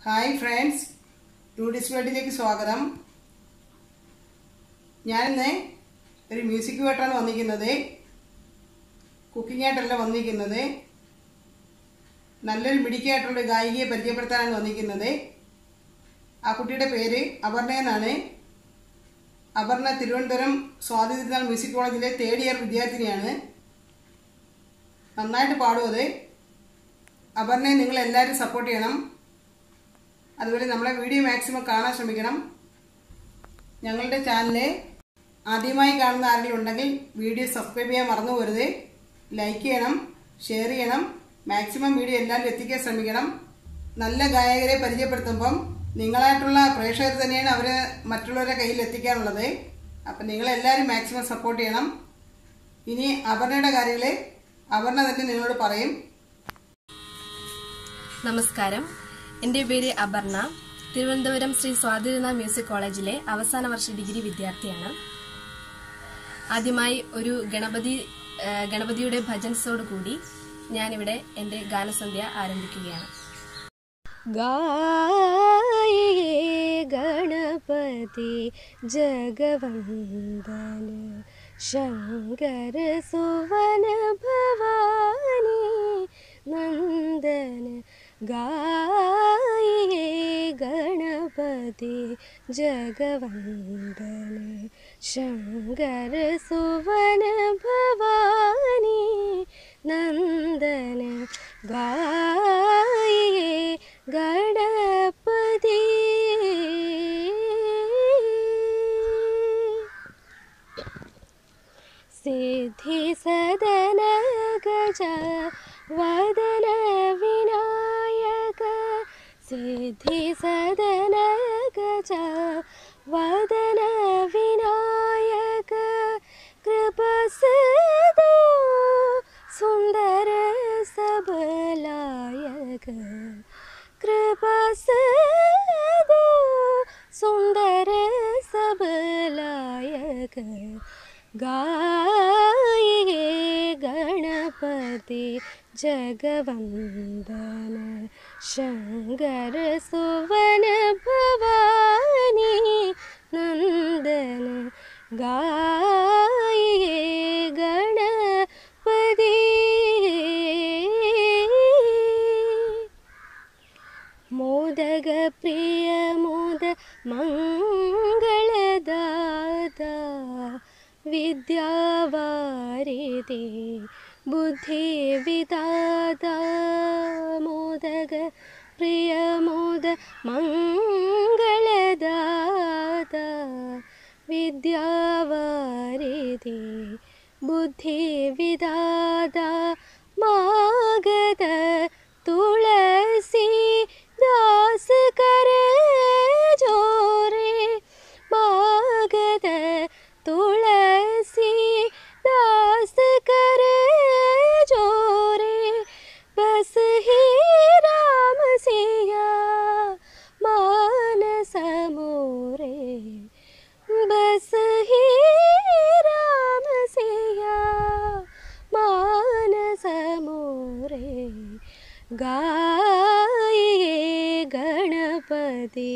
hi friends tourist വേൾഡിലേക്ക് സ്വാഗതം ഞാനിന്ന് ഒരു മ്യൂസിക് ആയിട്ടാണ് വന്നിരിക്കുന്നത് കുക്കിംഗ് ആയിട്ടല്ല വന്നിരിക്കുന്നത് നല്ലൊരു മിടിക്കായിട്ടുള്ള ഒരു ഗായികയെ പരിചയപ്പെടുത്താനാണ് വന്നിരിക്കുന്നത് ആ കുട്ടിയുടെ പേര് അപർണ എന്നാണ് അപർണ തിരുവനന്തപുരം സ്വാതി തിരുനാൾ മ്യൂസിക് കോളേജിലെ തേർഡ് ഇയർ വിദ്യാർത്ഥിനിയാണ് നന്നായിട്ട് പാടുന്നത് അപർണയെ നിങ്ങൾ എല്ലാവരും സപ്പോർട്ട് ചെയ്യണം അതുപോലെ നമ്മളെ വീഡിയോ മാക്സിമം കാണാൻ ശ്രമിക്കണം ഞങ്ങളുടെ ചാനൽ ആദ്യമായി കാണുന്ന ആരെങ്കിലും ഉണ്ടെങ്കിൽ വീഡിയോ സബ്സ്ക്രൈബ് ചെയ്യാൻ മറന്നു പോരുത് ലൈക്ക് ചെയ്യണം ഷെയർ ചെയ്യണം മാക്സിമം വീഡിയോ എല്ലാവരും എത്തിക്കാൻ ശ്രമിക്കണം നല്ല ഗായകരെ പരിചയപ്പെടുത്തുമ്പം നിങ്ങളായിട്ടുള്ള പ്രേക്ഷകർ തന്നെയാണ് അവരെ മറ്റുള്ളവരുടെ കയ്യിൽ എത്തിക്കാനുള്ളത് അപ്പം നിങ്ങളെല്ലാവരും മാക്സിമം സപ്പോർട്ട് ചെയ്യണം ഇനി അപർണയുടെ കാര്യങ്ങൾ അപർണ തന്നെ നിങ്ങളോട് പറയും നമസ്കാരം എൻ്റെ പേര് അപർണ തിരുവനന്തപുരം ശ്രീ സ്വാതിരുനാൾ മ്യൂസിക് കോളേജിലെ അവസാന വർഷ ഡിഗ്രി വിദ്യാർത്ഥിയാണ് ആദ്യമായി ഒരു ഗണപതി ആ, ഗണപതിയുടെ ഭജൻസോട് കൂടി ഞാനിവിടെ എൻ്റെ ഗാനസന്ധ്യ ആരംഭിക്കുകയാണ് गाये गणपति जगवन्दन शङ्कर सुवन भवानी नन्दन गाये गणपति जगवन्दन शङ्कर सुवन भवानी नन्दन गाये गणपति सिद्धि सदन गज वदन विनायक सिद्धि सदन गज वदन विनायक कृपसदो सुन्दर सबलायक कृपसदो सुन्दर सबलायक गाये गणपति जगवन्दन शङ्कर सुवन भवानी नन्दन गाये गणपति मोदग प्रिय मोद मङ्गलदाता विद्यावारिधि बुद्धिविदाता मोदग प्रिय मोद मङ्गलदाता विद्यावारिधि बुद्धिविदाता मागद तुलसी दास कर जोरे मागद तुलसी दास कर जोरे बस ही राम सिया मानस मोरे बस ही राम सिया मानस मोरे गाये गणपति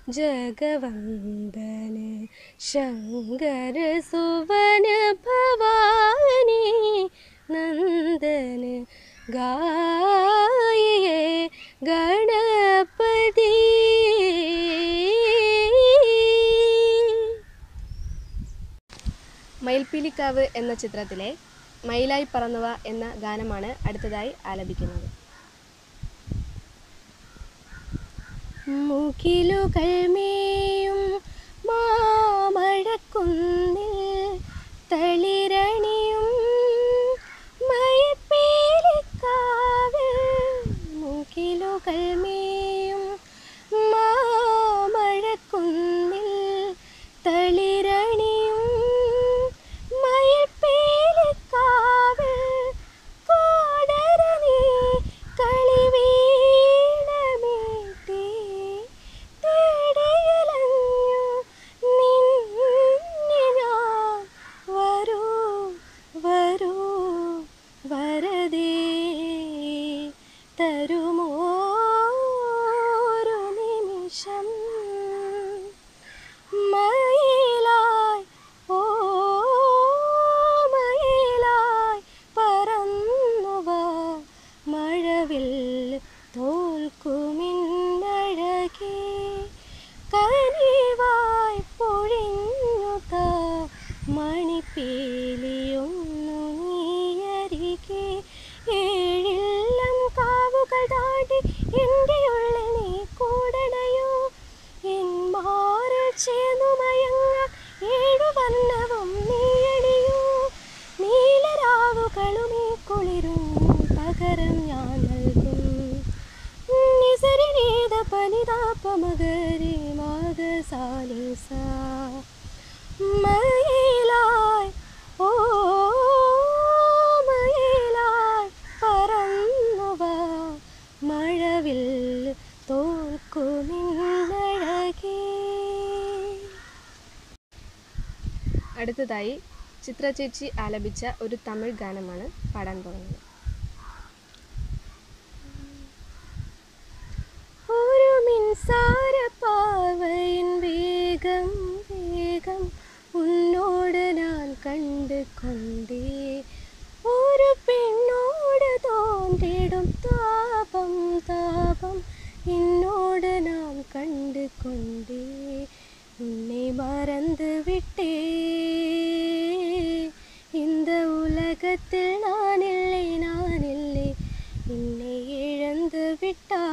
जगवन्दन शङ्कर सुवन भवानी नन्दन गाये गणपति മയിൽപ്പീലിക്കാവ് എന്ന ചിത്രത്തിലെ മയിലായി പറന്നവ എന്ന ഗാനമാണ് അടുത്തതായി ആലപിക്കുന്നത് മുകിലുകൾ മേയും മാമഴക്കുന്നിൽ തളിരണിയും മയിൽപ്പീലിക്കാവിൽ മുകിലുകൾ മേയും മാമഴക്കുന്നിൽ തളിരണിയും മയിൽപ്പീലിക്കാവിൽ കോടരനീ കളിവീണമീട്ടി തേടിയലഞ്ഞു നിന്നെ അഴകേ കനിവായി പൊഴിഞ്ഞുത മണിപ്പേലിയൊന്നു നീയരികെ ഏഴില്ലം കാവുകൾ താണ്ടി എൻ്റെ ഉള്ളിൽ നീ കൂടണയോ എൻ മാറിൽ ചേർന്നുമയങ്ങ ഏഴു വർണ്ണവും നീയണിയൂ നീലരാവുകളും ഈ കുളിരും പകരം ഞാൻ നൽകും നിസരി നീത പനിതാപ മകരി മക സാലിസ മയിലായി ഓ മയിലായി പറന്നുവ മഴവിൽ തോൽക്കുമിന്നഴകേ അടുത്തതായി ചിത്ര ചേച്ചി ആലപിച്ച ഒരു തമിഴ് ഗാനമാണ് പാടാൻ പോകുന്നത് ഒരു മിൻസാര പാവയിൻ വേഗം വേഗം ഉന്നോട് ഞാൻ കണ്ടു കൊണ്ടേ ഒരു പെണ്ണോട് തോന്നിടും താപം താപം എന്നോട് நான் கண்டு கொண்டே உன்னை மறந்து விட்டே இந்த உலகத்தில் நான் இல்லை நான் இல்லை என்னை இழந்து விட்டா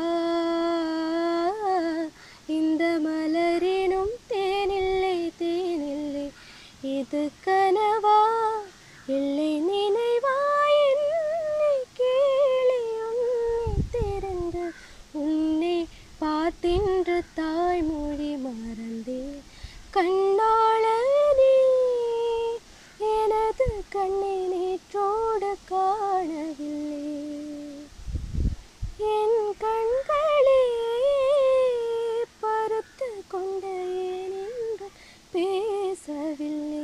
இந்த மலரினும் தேனில்லை தேனில்லை இது கனவா இல்லை நினைவா என்னை கேளி உன்னை திறந்து உன்னை பார்த்தின்று தாய்மொழி மறந்தே கண்ணாளனே எனது கண்ணை நேற்றோடு காணவில்லை என் கண்களே பருத்து கொண்ட ஏனென்று பேசவில்லை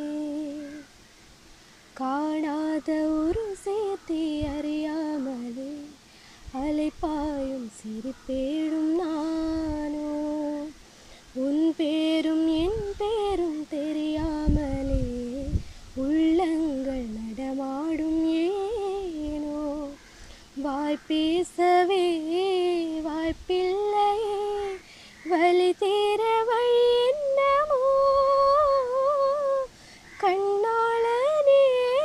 காணாத ஒரு சேர்த்தி அறியாமலே அலைப்பாயும் சிரிப்பேடும் நானோ உன் பேரும் என் பேரும் தெரியாமலே உள்ளங்கள் நடமாடும் ஏனோ வாய் பேசவே வாய்ப்பில்லையே வலி தீர வழி என்னமோ கண்ணாளனே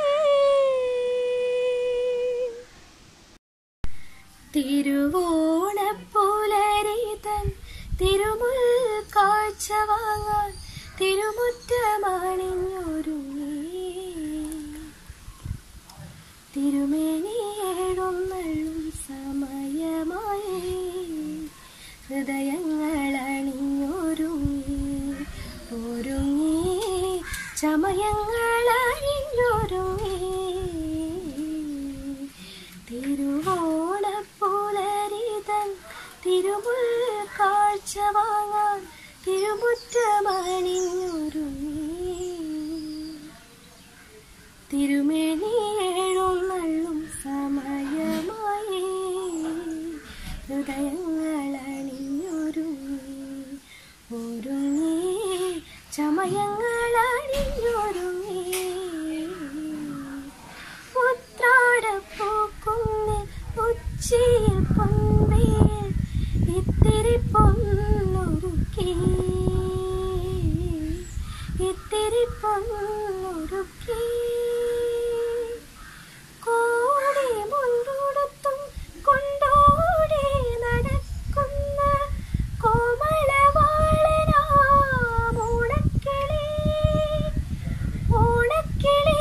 തിരുവോണപ്പുലരിതൻ തിരുമുൽ കാഴ്ച വാങ്ങാൻ തിരുമുറ്റമണിഞ്ഞൊരുങ്ങി തിരുമേനിയേഴും നള്ളും സമയമായി ഹൃദയങ്ങൾ അണിഞ്ഞൊരുങ്ങി ഒരുങ്ങി ചമയങ്ങൾ അണിഞ്ഞൊരുങ്ങി തിരുവോണപ്പുലരിതൻ തിരുമുൽ കാഴ്ച വാങ്ങാൻ തിരുമുറ്റമണിഞ്ഞൊരുങ്ങി തിരുമേനിയേഴും നള്ളും സമയമായി ഹൃദയങ്ങൾ അണിഞ്ഞൊരുങ്ങി ഒരുങ്ങി ചമയങ്ങൾ അണിഞ്ഞൊരുങ്ങി ഉത്രാടപ്പൂക്കുന്നിൽ ഉച്ചയിൽ പൊൻവേൽ ഇത്തിരി പൊന്നൊരുക്കി ഇത്തിരി പൊന്നൊരുക്കി കോടി മുണ്ടുടുത്തും കൊണ്ടോടി നടക്കുന്ന കോമളവാളനാം ഓണക്കിളി ഓണക്കിളി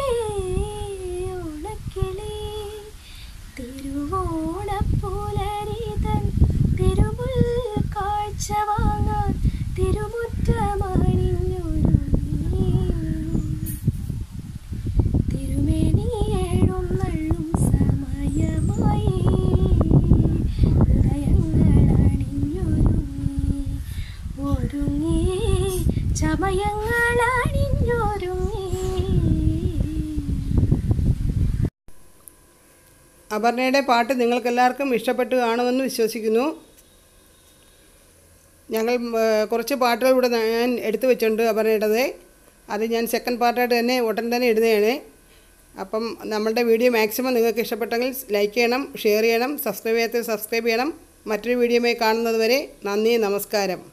ഓണക്കിളി തിരുവോണപ്പുലരിതൻ തിരുമുൽ കാഴ്ച വാങ്ങാൻ തിരുമുറ്റമണിഞ്ഞൊരുങ്ങി തിരുമേനിയേഴും നള്ളും സമയമായി ഹൃദയങ്ങൾ അണിഞ്ഞൊരുങ്ങി ഒരുങ്ങി ചമയങ്ങൾ അണിഞ്ഞൊരുങ്ങി അപർണയുടെ പാട്ട് നിങ്ങൾക്കെല്ലാവർക്കും ഇഷ്ടപ്പെട്ട് കാണുമെന്ന് വിശ്വസിക്കുന്നു ഞങ്ങൾ ഉം, ഏ, കുറച്ച് പാട്ടുകൾ ഇവിടെ ഞാൻ എടുത്തു വെച്ചിട്ടുണ്ട് അപർണയുടേത് അത് ഞാൻ സെക്കൻഡ് പാർട്ടായിട്ട് തന്നെ ഉടൻ തന്നെ ഇടുന്നതാണ് അപ്പം നമ്മളുടെ വീഡിയോ മാക്സിമം നിങ്ങൾക്ക് ഇഷ്ടപ്പെട്ടെങ്കിൽ ലൈക്ക് ചെയ്യണം ഷെയർ ചെയ്യണം സബ്സ്ക്രൈബ് ചെയ്യാത്ത സബ്സ്ക്രൈബ് ചെയ്യണം മറ്റൊരു വീഡിയോയുമായി കാണുന്നത് വരെ നന്ദി നമസ്കാരം